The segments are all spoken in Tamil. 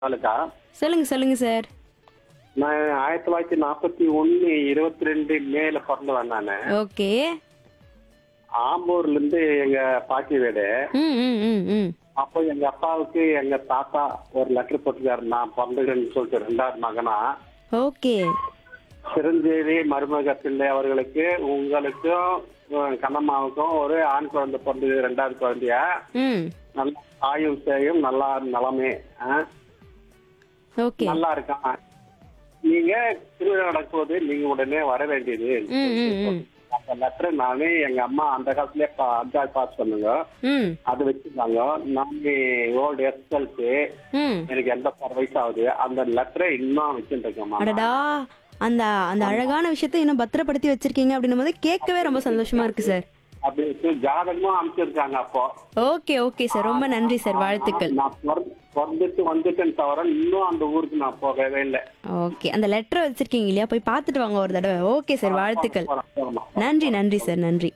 தாலுக்கா சொல்லுங்க சொல்லுங்க சார் நான் ஆயிரத்தி தொள்ளாயிரத்தி நாற்பத்தி ஒன்னு இருபத்தி ரெண்டு மேல பிறந்தவன் நானு ஓகே ஆம்பூர்ல இருந்து எங்க பாட்டி வீடு ம் ம் ம் ம் அப்போ எங்க அப்பாவுக்கு எங்க தாத்தா ஒரு லெட்டர் போட்டுக்காரு நான் பிறந்துக்கிறேன்னு சொல்லிட்டு ரெண்டாவது மகனா ஓகே சிரஞ்சீவி மருமக பிள்ளை அவர்களுக்கு உங்களுக்கும் உம், கண்ணம்மாவுக்கும் ஒரு ஆண் குழந்தை பிறந்தது ரெண்டாவது குழந்தைய ம் நல்ல ஆயுள் செய்யும் நல்லா நலமே ஆ? ஓகே நல்லா இருக்கான் நீங்க திருவிழா நடக்கும்போது நீங்க உடனே வர வேண்டியது ம் ம் ம் அந்த லெட்டர் நானே எங்க அம்மா அந்த காலத்துலயே பா- அஞ்சாவது பாஸ் பண்ணுங்க ம் அது வச்சிருந்தாங்க நானே ஓல்டு எஸ்எல்க்கு ம் எனக்கு எண்பத்தாறு வயசு ஆகுது அந்த லெட்டரை இன்னும் வச்சுட்டு இருக்கேம்மா அடடா அந்த அந்த அழகான விஷயத்தை இன்னும் பத்திரப்படுத்தி வச்சிருக்கீங்க அப்படின்னும் போது கேட்கவே ரொம்ப சந்தோஷமா இருக்கு சார் அப்படி வச்சு ஜாதகமும் அனுப்பிச்சிருக்காங்க அப்போ ஓகே ஓகே சார் ரொம்ப நன்றி சார் வாழ்த்துக்கள் நான் பிறந்து- பிறந்துட்டு வந்துட்டேன்னு தவிர இன்னும் அந்த ஊருக்கு நான் போகவே இல்லை ஓகே அந்த லெட்டரை வச்சிருக்கீங்க இல்லையா போய் பார்த்துட்டு வாங்க ஒரு தடவை ஓகே சார் வாழ்த்துக்கள் போறேன், போறேம்மா. நன்றி நன்றி சார் நன்றி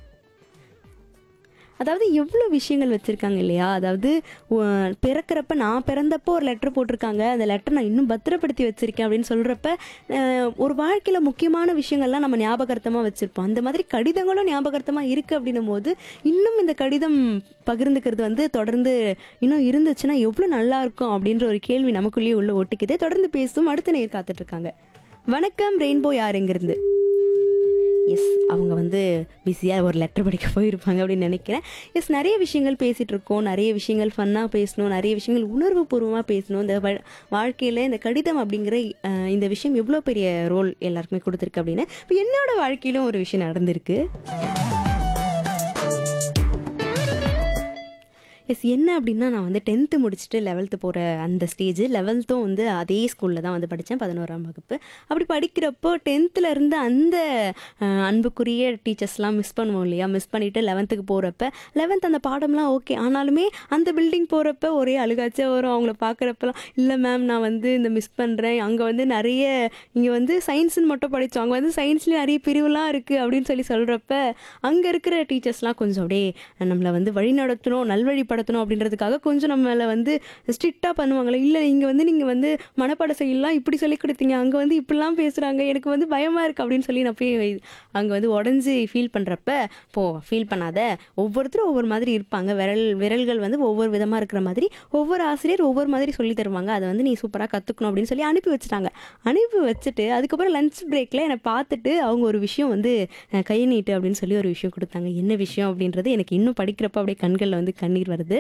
அதாவது எவ்வளோ விஷயங்கள் வச்சுருக்காங்க இல்லையா அதாவது உ- பிறக்கிறப்ப நான் பிறந்தப்போ ஒரு லெட்டர் போட்டிருக்காங்க அந்த லெட்டர் நான் இன்னும் பத்திரப்படுத்தி வச்சுருக்கேன் அப்படின்னு சொல்கிறப்ப ஒரு வாழ்க்கையில் முக்கியமான விஷயங்கள்லாம் நம்ம ஞாபகார்த்தமாக வச்சுருப்போம் அந்த மாதிரி கடிதங்களும் ஞாபகார்த்தமாக இருக்குது அப்படின்னும் போது இன்னும் இந்த கடிதம் பகிர்ந்துக்கிறது வந்து தொடர்ந்து இன்னும் இருந்துச்சுன்னா எவ்வளோ நல்லா இருக்கும் அப்படின்ற ஒரு கேள்வி நமக்குள்ளேயே உள்ள ஒட்டிக்குது தொடர்ந்து பேசும் அடுத்த நேர் காத்துட்ருக்காங்க வணக்கம் ரெயின்போ யாருங்கிறது எஸ் அவங்க வந்து பிஸியாக ஒரு லெட்டர் படிக்க போயிருப்பாங்க அப்படின்னு நினைக்கிறேன் எஸ் நிறைய விஷயங்கள் பேசிகிட்டு இருக்கோம் நிறைய விஷயங்கள் ஃபன்னாக பேசணும் நிறைய விஷயங்கள் உணர்வு பூர்வமாக பேசணும் இந்த வ- வாழ்க்கையில் இந்த கடிதம் அப்படிங்கிற அஹ், இந்த விஷயம் எவ்வளோ பெரிய ரோல் எல்லாருக்குமே கொடுத்துருக்கு அப்படின்னு இப்போ என்னோட வாழ்க்கையிலும் ஒரு விஷயம் நடந்திருக்கு எஸ் என்ன அப்படின்னா நான் வந்து டென்த்து முடிச்சுட்டு லெவல்த்து போகிற அந்த ஸ்டேஜ் லெவல்த்தும் வந்து அதே ஸ்கூலில் தான் வந்து படித்தேன் பதினோராம் வகுப்பு அப்படி படிக்கிறப்போ டென்த்தில் இருந்து அந்த அஹ், அன்புக்குரிய டீச்சர்ஸ்லாம் மிஸ் பண்ணுவோம் இல்லையா மிஸ் பண்ணிவிட்டு லெவன்த்துக்கு போகிறப்ப லெவன்த் அந்த பாடம்லாம் ஓகே ஆனாலுமே அந்த பில்டிங் போகிறப்ப ஒரே அழுகாச்சே வரும் அவங்கள பார்க்குறப்பலாம் இல்லை மேம் நான் வந்து இந்த மிஸ் பண்ணுறேன் அங்கே வந்து நிறைய இங்கே வந்து சயின்ஸ்னு மட்டும் படித்தோம் அங்கே வந்து சயின்ஸ்லேயும் நிறைய பிரிவுலாம் இருக்குது அப்படின்னு சொல்லி சொல்கிறப்ப அங்கே இருக்கிற டீச்சர்ஸ்லாம் கொஞ்சம் அப்படியே நம்மளை வந்து வழி நடத்தணும் நல்வழிப்படுத்தணும் அப்படின்றதுக்காக கொஞ்சம் நம்மளை வந்து ஸ்ட்ரிக்டாக பண்ணுவாங்களே இல்லை இங்கே வந்து நீங்கள் வந்து மனப்பாட செய்யலாம் இப்படி சொல்லி கொடுத்தீங்க அங்கே வந்து இப்படிலாம் பேசுகிறாங்க எனக்கு வந்து பயமாக இருக்குது அப்படின்னு சொல்லி நான் போய் அங்கே வந்து உடஞ்சி ஃபீல் பண்ணுறப்ப போ ஃபீல் பண்ணாத ஒவ்வொருத்தரும் ஒவ்வொரு மாதிரி இருப்பாங்க விரல் விரல்கள் வந்து ஒவ்வொரு விதமாக இருக்கிற மாதிரி ஒவ்வொரு ஆசிரியர் ஒவ்வொரு மாதிரி சொல்லி தருவாங்க அதை வந்து நீ சூப்பராக கற்றுக்கணும் அப்படின்னு சொல்லி அனுப்பி வச்சுட்டாங்க அனுப்பி வச்சுட்டு அதுக்கப்புறம் லஞ்ச் பிரேக்கில் என்னை பார்த்துட்டு அவங்க ஒரு விஷயம் வந்து அஹ், கை நீட்டு அப்படின்னு சொல்லி ஒரு விஷயம் கொடுத்தாங்க என்ன விஷயம் அப்படின்றது எனக்கு இன்னும் படிக்கிறப்ப அப்படியே கண்களில் வந்து கண்ணீர் வருது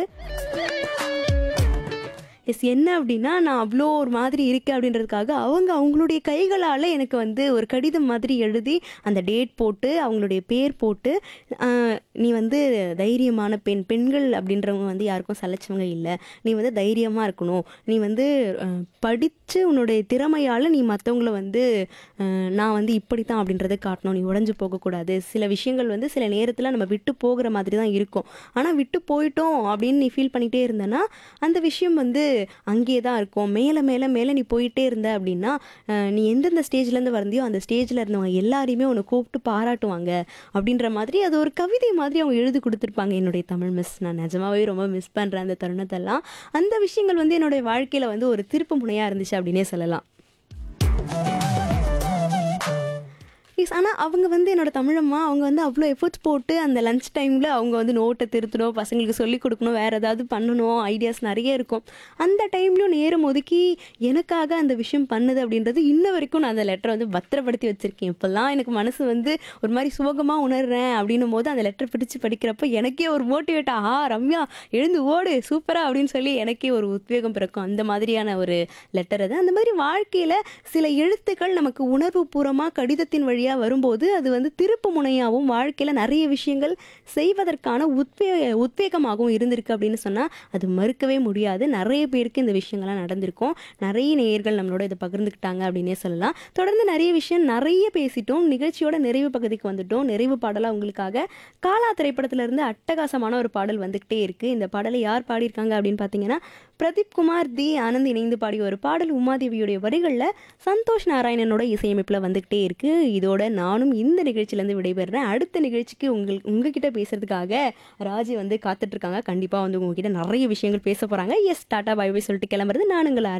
எஸ் என்ன அப்படின்னா நான் அவ்வளோ ஒரு மாதிரி இருக்கேன் அப்படின்றதுக்காக அவங்க அவங்களுடைய கைகளால் எனக்கு வந்து ஒரு கடிதம் மாதிரி எழுதி அந்த டேட் போட்டு அவங்களுடைய பேர் போட்டு ஆஹ், நீ வந்து தைரியமான பெண் பெண்கள் அப்படின்றவங்க வந்து யாருக்கும் சலைச்சவங்க இல்லை நீ வந்து தைரியமாக இருக்கணும் நீ வந்து படித்து உன்னுடைய திறமையால் நீ மற்றவங்கள வந்து ஆஹ், நான் வந்து இப்படி தான் அப்படின்றத காட்டணும் நீ உடஞ்சு போகக்கூடாது சில விஷயங்கள் வந்து சில நேரத்தில் நம்ம விட்டு போகிற மாதிரி தான் இருக்கும் ஆனால் விட்டு போயிட்டோம் அப்படின்னு நீ ஃபீல் பண்ணிகிட்டே இருந்தேன்னா அந்த விஷயம் வந்து அங்கேயே தான் இருக்கும் மேலே மேலே மேலே நீ போயிட்டே இருந்த அப்படின்னா அஹ், நீ எந்தெந்த ஸ்டேஜ்லேருந்து வந்தியோ அந்த ஸ்டேஜில் இருந்தவங்க எல்லாரையுமே உன்னை கூப்பிட்டு பாராட்டுவாங்க அப்படின்ற மாதிரி அது ஒரு கவிதை மாதிரி அவங்க எழுதி கொடுத்துருப்பாங்க என்னுடைய தமிழ் மிஸ் நான் நிஜமாவே ரொம்ப மிஸ் பண்ணுறேன் அந்த தருணத்தெல்லாம் அந்த விஷயங்கள் வந்து என்னுடைய வாழ்க்கையில் வந்து ஒரு திருப்பு முனையாக இருந்துச்சு அப்படின்னே சொல்லலாம் எஸ் ஆனால் அவங்க வந்து என்னோட தமிழம்மா அவங்க வந்து அவ்வளோ எஃபர்ட்ஸ் போட்டு அந்த லஞ்ச் டைமில் அவங்க வந்து நோட்டை திருத்தணும் பசங்களுக்கு சொல்லிக் கொடுக்கணும் வேறு ஏதாவது பண்ணணும் ஐடியாஸ் நிறைய இருக்கும் அந்த டைம்லையும் நேரம் ஒதுக்கி எனக்காக அந்த விஷயம் பண்ணுது அப்படின்றது இன்ன வரைக்கும் நான் அந்த லெட்டரை வந்து பத்திரப்படுத்தி வச்சுருக்கேன் இப்போல்லாம் எனக்கு மனசு வந்து ஒரு மாதிரி சுகமாக உணர்றேன் அப்படின்னும் போது அந்த லெட்டர் பிடிச்சு படிக்கிறப்ப எனக்கே ஒரு மோட்டிவேட்டா ஆ ரம்யா எழுந்து ஓடு சூப்பராக அப்படின்னு சொல்லி எனக்கே ஒரு உத்வேகம் பிறக்கும் அந்த மாதிரியான ஒரு லெட்டர் அது அந்த மாதிரி வாழ்க்கையில் சில எழுத்துக்கள் நமக்கு உணர்வு பூர்வமாக கடிதத்தின் வழியாக வரும்போது அது வந்து திருப்பு முனையாகவும் வாழ்க்கையில் நிறைய விஷயங்கள் செய்வதற்கான உத்வே உத்வேகமாகவும் இருந்திருக்கு அப்படின்னு சொன்னால் அது மறுக்கவே முடியாது நிறைய பேருக்கு இந்த விஷயங்கள்லாம் நடந்திருக்கும் நிறைய நேயர்கள் நம்மளோட இதை பகிர்ந்துக்கிட்டாங்க அப்படின்னே சொல்லலாம் தொடர்ந்து நிறைய விஷயம் நிறைய பேசிட்டோம் நிகழ்ச்சியோட நிறைவு பகுதிக்கு வந்துட்டோம் நிறைவு பாடலாக உங்களுக்காக காலா திரைப்படத்துல இருந்து அட்டகாசமான ஒரு பாடல் வந்துக்கிட்டே இருக்கு இந்த பாடலை யார் பாடியிருக்காங்க அப்படின்னு பார்த்தீங்கன்னா பிரதீப் குமார் தி ஆனந்த் இணைந்து பாடிய ஒரு பாடல் உமாதேவியுடைய வரிகளில் சந்தோஷ் நாராயணனோட இசையமைப்பில் வந்துக்கிட்டே இருக்கு இதோட நானும் இந்த நிகழ்ச்சியிலேருந்து விடைபெறுறேன் அடுத்த நிகழ்ச்சிக்கு உங்கள் உங்ககிட்ட பேசுறதுக்காக ராஜி வந்து காத்துட்டு இருக்காங்க கண்டிப்பாக வந்து உங்ககிட்ட நிறைய விஷயங்கள் பேச போகிறாங்க எஸ் டாட்டா பை பை சொல்லிட்டு கிளம்புறது நான் உங்களை